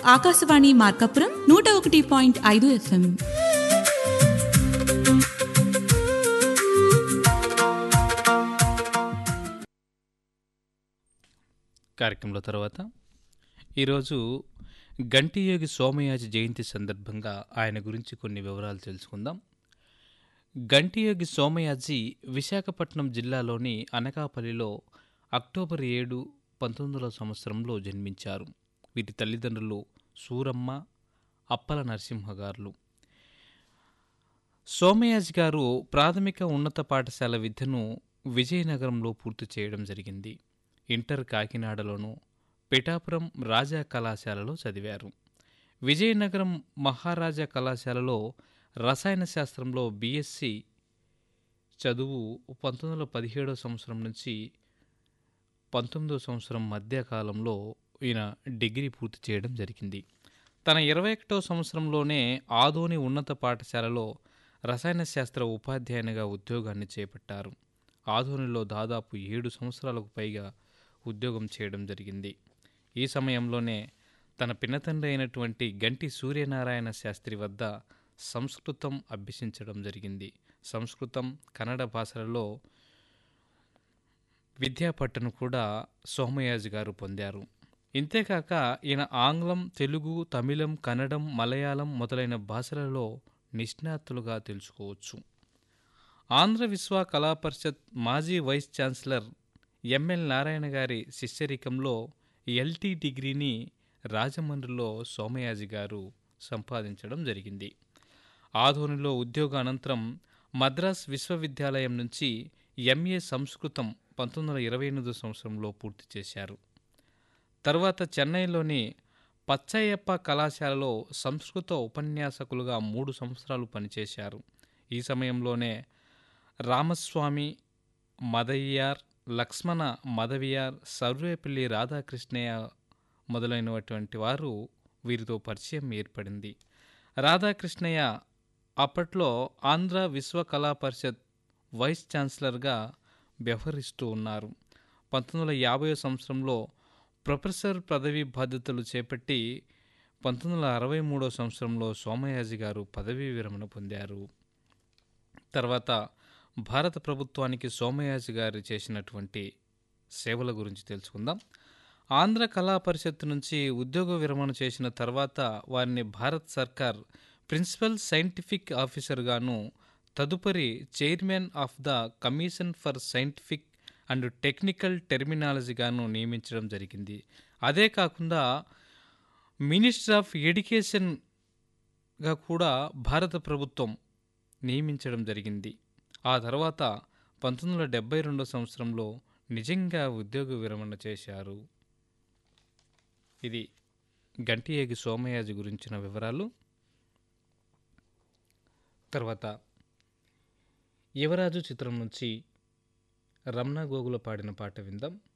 ఆకాశవాణి మార్కాపురం నూట ఒకటి పాయింట్ ఐదు ఎఫ్ఎం కార్యక్రమంలో తర్వాత ఈరోజు గంటియోగి సోమయాజి జయంతి సందర్భంగా ఆయన గురించి కొన్ని వివరాలు తెలుసుకుందాం గంటియోగి సోమయాజి విశాఖపట్నం జిల్లాలోని అనకాపల్లిలో అక్టోబర్ ఏడు పంతొమ్మిది వందల సంవత్సరంలో జన్మించారు వీరి తల్లిదండ్రులు సూరమ్మ అప్పల నరసింహ గారులు సోమయాజి గారు ప్రాథమిక ఉన్నత పాఠశాల విద్యను విజయనగరంలో పూర్తి చేయడం జరిగింది ఇంటర్ కాకినాడలోను పిఠాపురం రాజా కళాశాలలో చదివారు విజయనగరం మహారాజా కళాశాలలో రసాయన శాస్త్రంలో బీఎస్సీ చదువు పంతొమ్మిది వందల పదిహేడో సంవత్సరం నుంచి పంతొమ్మిదో సంవత్సరం మధ్య కాలంలో ఈయన డిగ్రీ పూర్తి చేయడం జరిగింది తన ఇరవై ఒకటో సంవత్సరంలోనే ఆదోని ఉన్నత పాఠశాలలో రసాయన శాస్త్ర ఉపాధ్యాయునిగా ఉద్యోగాన్ని చేపట్టారు ఆదోనిలో దాదాపు ఏడు సంవత్సరాలకు పైగా ఉద్యోగం చేయడం జరిగింది ఈ సమయంలోనే తన పినతండ్రి అయినటువంటి గంటి సూర్యనారాయణ శాస్త్రి వద్ద సంస్కృతం అభ్యసించడం జరిగింది సంస్కృతం కన్నడ భాషలలో విద్యాపట్టును కూడా సోమయాజి గారు పొందారు ఇంతేకాక ఈయన ఆంగ్లం తెలుగు తమిళం కన్నడం మలయాళం మొదలైన భాషలలో నిష్ణాతులుగా తెలుసుకోవచ్చు ఆంధ్ర విశ్వ కళా పరిషత్ మాజీ వైస్ ఛాన్సలర్ ఎంఎల్ నారాయణ గారి శిష్యరికంలో ఎల్టీ డిగ్రీని రాజమండ్రిలో సోమయాజి గారు సంపాదించడం జరిగింది ఆధోనిలో ఉద్యోగ అనంతరం మద్రాస్ విశ్వవిద్యాలయం నుంచి ఎంఏ సంస్కృతం పంతొమ్మిది వందల ఇరవై ఎనిమిదో సంవత్సరంలో పూర్తి చేశారు తర్వాత చెన్నైలోని పచ్చయ్యప్ప కళాశాలలో సంస్కృత ఉపన్యాసకులుగా మూడు సంవత్సరాలు పనిచేశారు ఈ సమయంలోనే రామస్వామి మదయ్యార్ లక్ష్మణ మదవియార్ సర్వేపల్లి రాధాకృష్ణయ్య మొదలైనటువంటి వారు వీరితో పరిచయం ఏర్పడింది రాధాకృష్ణయ్య అప్పట్లో ఆంధ్ర విశ్వ కళా పరిషత్ వైస్ ఛాన్సలర్గా వ్యవహరిస్తూ ఉన్నారు పంతొమ్మిది వందల యాభై సంవత్సరంలో ప్రొఫెసర్ పదవి బాధ్యతలు చేపట్టి పంతొమ్మిది వందల అరవై మూడో సంవత్సరంలో సోమయాజి గారు పదవీ విరమణ పొందారు తర్వాత భారత ప్రభుత్వానికి సోమయాజి గారు చేసినటువంటి సేవల గురించి తెలుసుకుందాం ఆంధ్ర కళా పరిషత్ నుంచి ఉద్యోగ విరమణ చేసిన తర్వాత వారిని భారత్ సర్కార్ ప్రిన్సిపల్ సైంటిఫిక్ ఆఫీసర్గాను తదుపరి chairman of the commission for scientific and technical టెర్మినాలజీగాను నియమించడం జరిగింది అదే కాకుండా మినిస్టర్ ఆఫ్ ఎడ్యుకేషన్గా కూడా భారత ప్రభుత్వం నియమించడం జరిగింది ఆ తర్వాత పంతొమ్మిది వందల డెబ్బై రెండో సంవత్సరంలో నిజంగా ఉద్యోగ విరమణ చేశారు ఇది గంటియేగి సోమయాజి గురించిన వివరాలు తర్వాత యువరాజు చిత్రం నుంచి రమణ గోగుల పాడిన పాట విందాం